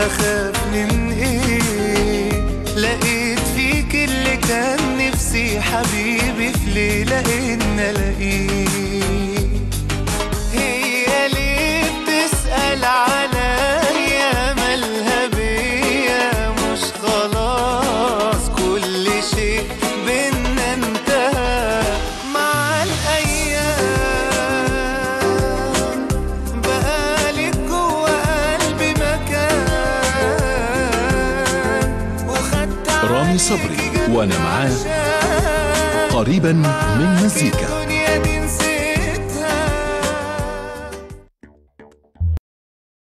اخاف من ايه لقيت فيك اللي كان نفسي حبيبي في ليلة ان الاقيه هي ليه بتسأل عليا مالها بيا مش خلاص كل شيء بينا انتهى مع الأيام بقالك جوا قلبي مكان وخدت رامي صبري وأنا معاه قريبا من مزيكا